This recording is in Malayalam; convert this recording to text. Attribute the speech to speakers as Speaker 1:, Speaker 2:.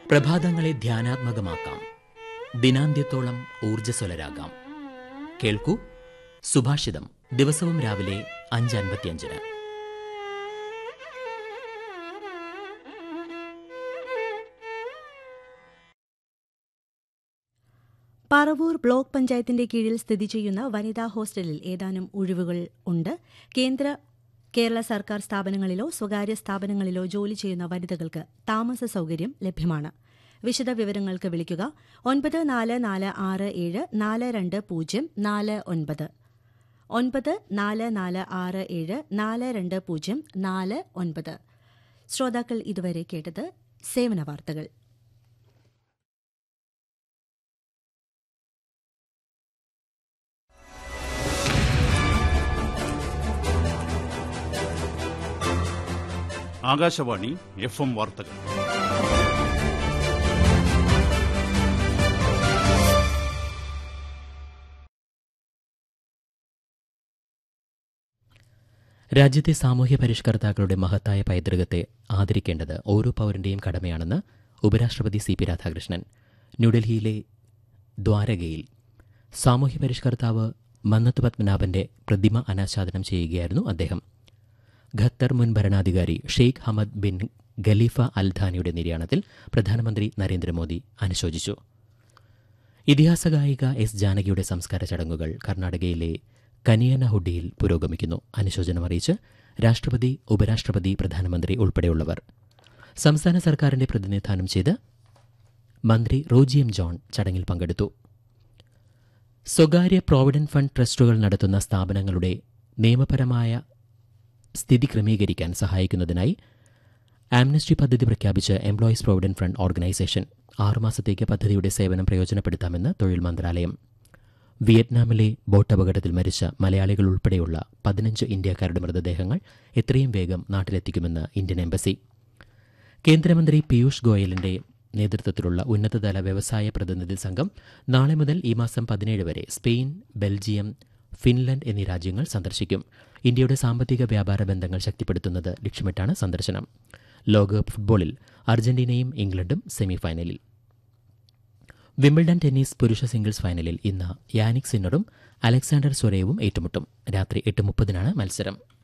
Speaker 1: പ്രഭാതങ്ങളെ ധ്യാനാത്മകമാക്കാം ദിനാന്ത്യത്തോളം ഊർജ്ജസ്വലരാകാം കേൾക്കൂ സുഭാഷിതം ദിവസവും രാവിലെ അഞ്ച് അൻപത്തിയഞ്ചിന്
Speaker 2: പറവൂർ ബ്ലോക്ക് പഞ്ചായത്തിന്റെ കീഴിൽ സ്ഥിതി ചെയ്യുന്ന വനിതാ ഹോസ്റ്റലിൽ ഏതാനും ഒഴിവുകൾ ഉണ്ട് കേന്ദ്ര കേരള സർക്കാർ സ്ഥാപനങ്ങളിലോ സ്വകാര്യ സ്ഥാപനങ്ങളിലോ ജോലി ചെയ്യുന്ന വനിതകൾക്ക് താമസ സൗകര്യം ലഭ്യമാണ് വിശദ വിവരങ്ങൾക്ക് വിളിക്കുക ഒൻപത് നാല് നാല് ആറ് ഏഴ് നാല് രണ്ട് പൂജ്യം നാല് ഒൻപത് ഒൻപത് നാല് നാല് ആറ് ഏഴ് നാല് രണ്ട് പൂജ്യം നാല് ഒൻപത് ശ്രോതാക്കൾ ഇതുവരെ കേട്ടത് സേവന വാർത്തകൾ
Speaker 3: ആകാശവാണി എഫ് എം വാർത്തകൾ
Speaker 1: രാജ്യത്തെ സാമൂഹ്യ പരിഷ്കർത്താക്കളുടെ മഹത്തായ പൈതൃകത്തെ ആദരിക്കേണ്ടത് ഓരോ പൗരന്റെയും കടമയാണെന്ന് ഉപരാഷ്ട്രപതി സി പി രാധാകൃഷ്ണൻ ന്യൂഡൽഹിയിലെ ദ്വാരകയിൽ സാമൂഹ്യ പരിഷ്കർത്താവ് മന്നത്ത് പത്മനാഭന്റെ പ്രതിമ അനാച്ഛാദനം ചെയ്യുകയായിരുന്നു അദ്ദേഹം ഖത്തർ മുൻ ഭരണാധികാരി ഷെയ്ഖ് ഹമദ് ബിൻ ഖലീഫ അൽധാനിയുടെ നിര്യാണത്തിൽ പ്രധാനമന്ത്രി നരേന്ദ്രമോദി അനുശോചിച്ചു ഇതിഹാസ ഗായിക എസ് ജാനകിയുടെ സംസ്കാര ചടങ്ങുകൾ കർണാടകയിലെ കനിയനഹുഡിയിൽ പുരോഗമിക്കുന്നു അനുശോചനം അറിയിച്ച് രാഷ്ട്രപതി ഉപരാഷ്ട്രപതി പ്രധാനമന്ത്രി ഉൾപ്പെടെയുള്ളവർ സംസ്ഥാന സർക്കാരിന്റെ പ്രതിനിധാനം ചെയ്ത് മന്ത്രി റോജി എം ജോൺ ചടങ്ങിൽ പങ്കെടുത്തു സ്വകാര്യ പ്രോവിഡന്റ് ഫണ്ട് ട്രസ്റ്റുകൾ നടത്തുന്ന സ്ഥാപനങ്ങളുടെ നിയമപരമായ സ്ഥിതി ക്രമീകരിക്കാൻ സഹായിക്കുന്നതിനായി ആംനസ്റ്റി പദ്ധതി പ്രഖ്യാപിച്ച് എംപ്ലോയീസ് പ്രോവിഡന്റ് ഫണ്ട് ഓർഗനൈസേഷൻ ആറുമാസത്തേക്ക് പദ്ധതിയുടെ സേവനം പ്രയോജനപ്പെടുത്താമെന്ന് തൊഴിൽ മന്ത്രാലയം വിയറ്റ്നാമിലെ ബോട്ട് അപകടത്തിൽ മരിച്ച മലയാളികൾ ഉൾപ്പെടെയുള്ള പതിനഞ്ച് ഇന്ത്യക്കാരുടെ മൃതദേഹങ്ങൾ എത്രയും വേഗം നാട്ടിലെത്തിക്കുമെന്ന് ഇന്ത്യൻ എംബസി കേന്ദ്രമന്ത്രി പീയൂഷ് ഗോയലിന്റെ നേതൃത്വത്തിലുള്ള ഉന്നതതല വ്യവസായ പ്രതിനിധി സംഘം നാളെ മുതൽ ഈ മാസം പതിനേഴ് വരെ സ്പെയിൻ ബെൽജിയം ഫിൻലൻഡ് എന്നീ രാജ്യങ്ങൾ സന്ദർശിക്കും ഇന്ത്യയുടെ സാമ്പത്തിക വ്യാപാര ബന്ധങ്ങൾ ശക്തിപ്പെടുത്തുന്നത് ലക്ഷ്യമിട്ടാണ് സന്ദർശനം ലോകകപ്പ് ഫുട്ബോളിൽ അർജന്റീനയും ഇംഗ്ലണ്ടും സെമിഫൈനലിൽ വിംബിൾഡൺ ടെന്നീസ് പുരുഷ സിംഗിൾസ് ഫൈനലിൽ ഇന്ന് യാനിക് സിന്നറും അലക്സാണ്ടർ സ്വരേവും ഏറ്റുമുട്ടും രാത്രി എട്ട് മുപ്പതിനാണ് മത്സരം